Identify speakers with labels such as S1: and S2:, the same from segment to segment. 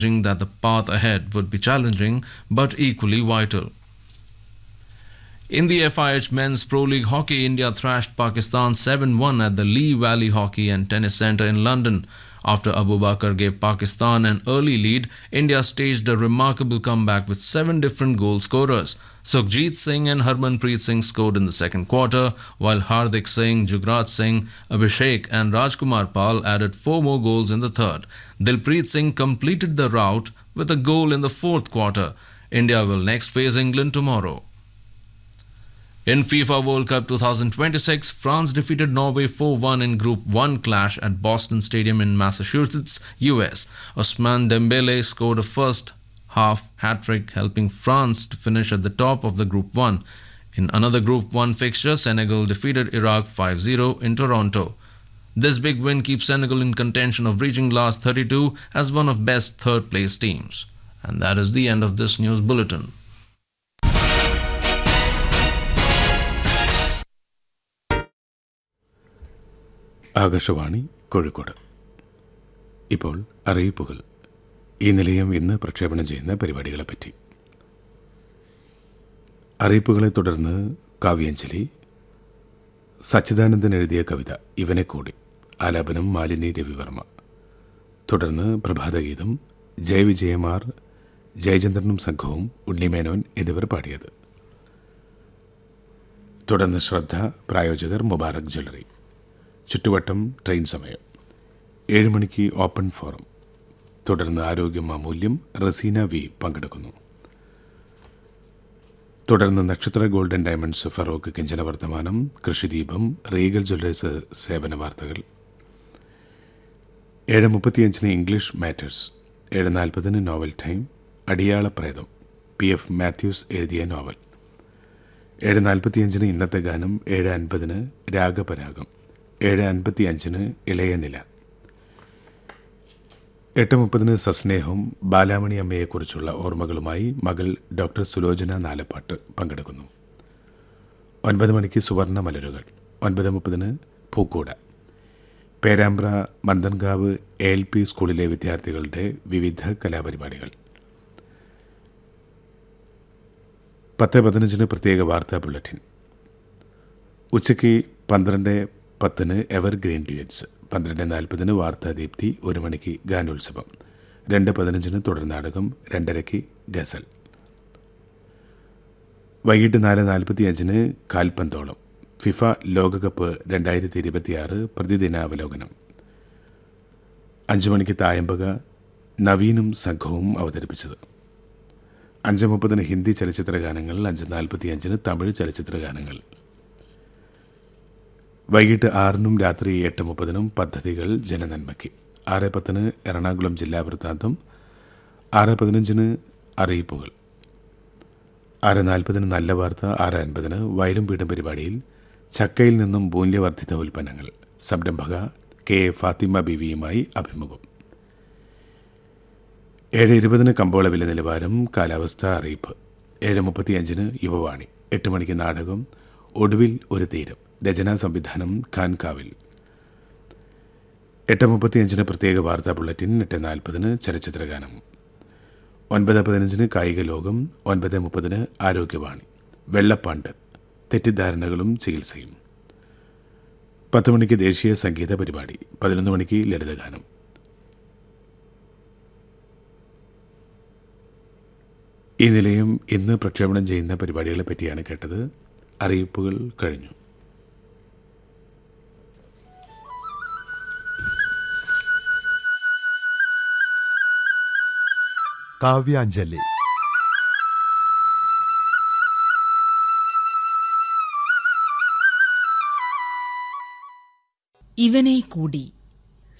S1: that the path ahead would be challenging but equally vital. In the FIH Men's Pro League Hockey, India thrashed Pakistan 7 1 at the Lee Valley Hockey and Tennis Centre in London. After Abu Bakr gave Pakistan an early lead, India staged a remarkable comeback with seven different goal scorers. Sukhjit Singh and Harmanpreet Singh scored in the second quarter, while Hardik Singh, Jugraj Singh, Abhishek, and Rajkumar Pal added four more goals in the third. Dilpreet Singh completed the rout with a goal in the fourth quarter. India will next face England tomorrow. In FIFA World Cup 2026, France defeated Norway 4 1 in Group 1 clash at Boston Stadium in Massachusetts, US. Osman Dembele scored a first half hat trick, helping France to finish at the top of the Group 1. In another Group 1 fixture, Senegal defeated Iraq 5 0 in Toronto. This big win keeps Senegal in contention of reaching last 32 as one of best third place teams. And that is the end of this news bulletin.
S2: Akashvani Kozhikode ഇപ്പോൾ അറിയിപ്പുകൾ ഈ നിലയം ഇന്ന് പ്രക്ഷേപണം ചെയ്യുന്ന പരിപാടികളെപ്പറ്റി അറിയിപ്പുകളെ തുടർന്ന് കാവ്യാഞ്ജലി സച്ചിദാനന്ദൻ എഴുതിയ കവിത ഇവനെ കൂടി ആലാപനം മാലിനി രവിവർമ്മ തുടർന്ന് പ്രഭാതഗീതം ജയവിജയമാർ ജയചന്ദ്രനും സംഘവും ഉണ്ണിമേനോൻ എന്നിവർ പാടിയത് തുടർന്ന് ശ്രദ്ധ പ്രായോജകർ മുബാറക് ജ്വല്ലറി ചുറ്റുവട്ടം ട്രെയിൻ സമയം ഏഴ് മണിക്ക് ഓപ്പൺ ഫോറം തുടർന്ന് ആരോഗ്യം അമൂല്യം റസീന വി പങ്കെടുക്കുന്നു തുടർന്ന് നക്ഷത്ര ഗോൾഡൻ ഡയമണ്ട്സ് ഫറോക്ക് കിഞ്ചന വർത്തമാനം കൃഷിദീപം റീഗൽ ജ്വല്ലേഴ്സ് സേവന വാർത്തകൾ ഏഴ് മുപ്പത്തിയഞ്ചിന് ഇംഗ്ലീഷ് മാറ്റേഴ്സ് ഏഴ് നാൽപ്പതിന് നോവൽ ടൈം അടിയാള പ്രേതം പി എഫ് മാത്യൂസ് എഴുതിയ നോവൽ ഏഴ് നാൽപ്പത്തിയഞ്ചിന് ഇന്നത്തെ ഗാനം ഏഴ് അൻപതിന് രാഗപരാഗം ഏഴ് അൻപത്തി അഞ്ചിന് ഇളയ നില എട്ട് മുപ്പതിന് സസ്നേഹം ബാലാമണി അമ്മയെക്കുറിച്ചുള്ള ഓർമ്മകളുമായി മകൾ ഡോക്ടർ സുലോചന നാലപ്പാട്ട് പങ്കെടുക്കുന്നു ഒൻപത് മണിക്ക് സുവർണ മലരുകൾ ഒൻപത് മുപ്പതിന് പൂക്കൂട Perambra Mandankavu A L P സ്കൂളിലെ വിദ്യാർത്ഥികളുടെ വിവിധ കലാപരിപാടികൾ പത്ത് പതിനഞ്ചിന് പ്രത്യേക വാർത്താ ബുള്ളറ്റിൻ ഉച്ചയ്ക്ക് പന്ത്രണ്ട് പത്തിന് എവർ ഗ്രീൻ ഡ്യൂറ്റ്സ് പന്ത്രണ്ട് നാൽപ്പതിന് വാർത്താദീപ്തി ഒരു മണിക്ക് ഗാനോത്സവം രണ്ട് പതിനഞ്ചിന് തുടർ നാടകം രണ്ടരയ്ക്ക് ഗസൽ വൈകിട്ട് നാല് നാൽപ്പത്തി അഞ്ചിന് കാൽപന്തോളം ഫിഫ ലോകകപ്പ് രണ്ടായിരത്തി ഇരുപത്തിയാറ് പ്രതിദിനാവലോകനം അഞ്ചു മണിക്ക് തായമ്പക നവീനും സംഘവും അവതരിപ്പിച്ചത് അഞ്ച് മുപ്പതിന് ഹിന്ദി ചലച്ചിത്ര ഗാനങ്ങൾ അഞ്ച് നാൽപ്പത്തി അഞ്ചിന് തമിഴ് ചലച്ചിത്ര ഗാനങ്ങൾ വൈകിട്ട് ആറിനും രാത്രി എട്ട് മുപ്പതിനും പദ്ധതികൾ ജനനന്മയ്ക്ക് ആറ് പത്തിന് എറണാകുളം ജില്ലാ വൃത്താന്തം ആറ് പതിനഞ്ചിന് അറിയിപ്പുകൾ ആറ് നാൽപ്പതിന് നല്ല വാർത്ത ആറ് അൻപതിന് വയലും വീടും പരിപാടിയിൽ ചക്കയിൽ നിന്നും മൂല്യവർദ്ധിത ഉൽപ്പന്നങ്ങൾ സംരംഭക കെ എ ഫാത്തിമ ബിവിയുമായി അഭിമുഖം ഏഴ് ഇരുപതിന് കമ്പോള വില നിലവാരം കാലാവസ്ഥ അറിയിപ്പ് ഏഴ് മുപ്പത്തിയഞ്ചിന് യുവവാണി എട്ട് മണിക്ക് നാടകം ഒടുവിൽ ഒരു തീരം രചനാ സംവിധാനം ഖാൻകാവിൽ എട്ട് മുപ്പത്തിയഞ്ചിന് പ്രത്യേക വാർത്താ ബുള്ളറ്റിൻ എട്ട് നാൽപ്പതിന് ചലച്ചിത്രഗാനം ഒൻപത് പതിനഞ്ചിന് കായിക ലോകം ഒൻപത് മുപ്പതിന് ആരോഗ്യവാണി വെള്ളപ്പാണ്ട് തെറ്റിദ്ധാരണകളും ചികിത്സയും പത്ത് മണിക്ക് ദേശീയ സംഗീത പരിപാടി പതിനൊന്ന് മണിക്ക് ലളിതഗാനം ഈ നിലയം ഇന്ന് പ്രക്ഷേപണം ചെയ്യുന്ന പരിപാടികളെ പറ്റിയാണ് കേട്ടത് അറിയിപ്പുകൾ കഴിഞ്ഞു
S3: കാവ്യാഞ്ജലി
S4: ഇവനെ കൂടി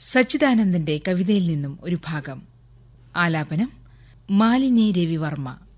S4: സച്ചിദാനന്ദന്റെ കവിതയിൽ നിന്നും ഒരു ഭാഗം ആലാപനം മാലിനി രവിവർമ്മ